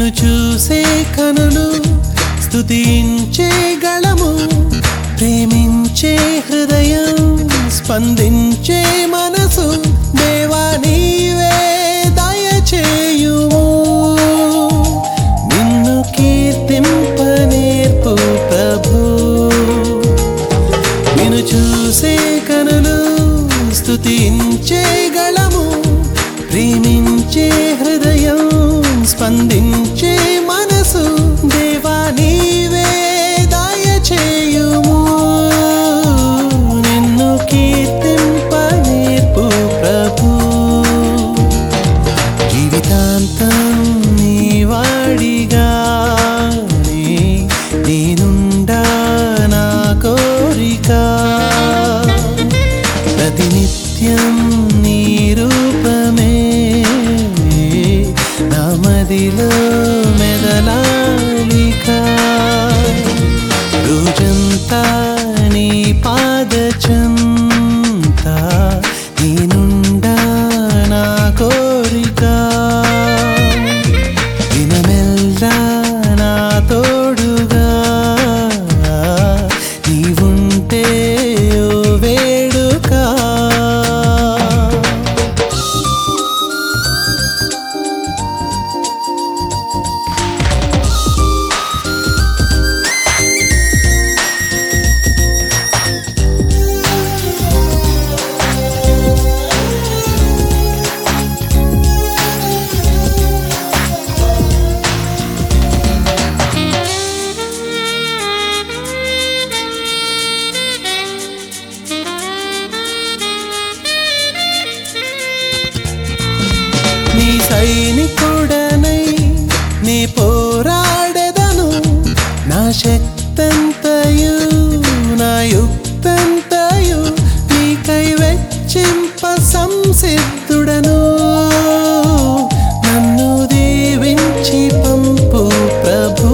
నిన్ను చూసే కనులు స్తుతించే గళము ప్రేమించే హృదయం స్పందించే మనసు దేవా నీవే దయచేయుము నిన్ను కీర్తింపనేర్పు ప్రభు నిన్ను చూసే కనులు స్తుతించే గళము ప్రేమించే హృదయం స్పందించే మనసు దేవా నీవే దయచేయుము నిన్ను కీర్తింపనేర్పు ప్రభు జీవితాంతం నీ వాడిగానే నేనుండా నా కోరిక ప్రతినిత్యం నీ రూపమే నా మదిలో మెదలాలిక రోజంతా నీ పాదచంత నేనుండా నా కోరిక దినమెల్లా నా తోడుగా నీవుంటే ఓ వేడుక నీ సైనికుడనై నీ పోరాడెదను నా శక్తంతయు నా యుక్తంతయు నీకై వెచ్చింప సంసిద్ధుడను నన్ను దీవించి పంపు ప్రభు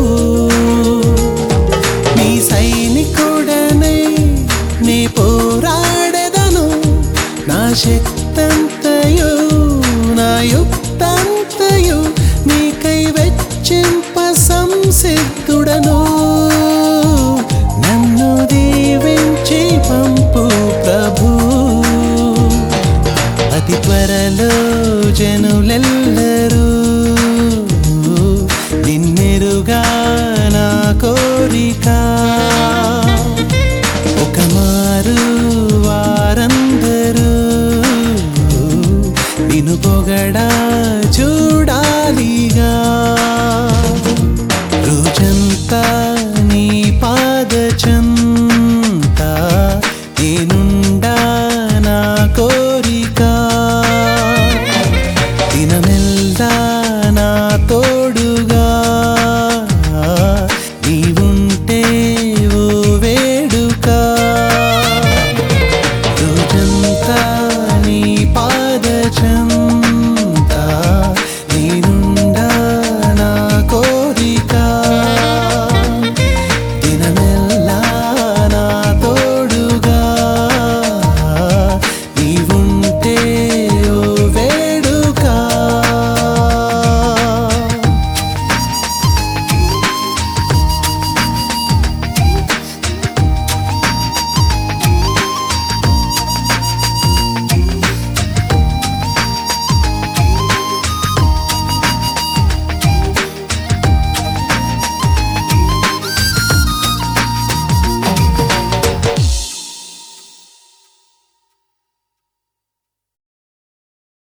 నీ సైనికుడనై నీ పోరాడెదను నా శక్తంతయు నా యుక్తంతయు నీకై వెచ్చింప సంసిద్ధుడను నన్ను దీవించి పంపు ప్రభు అతి త్వరలో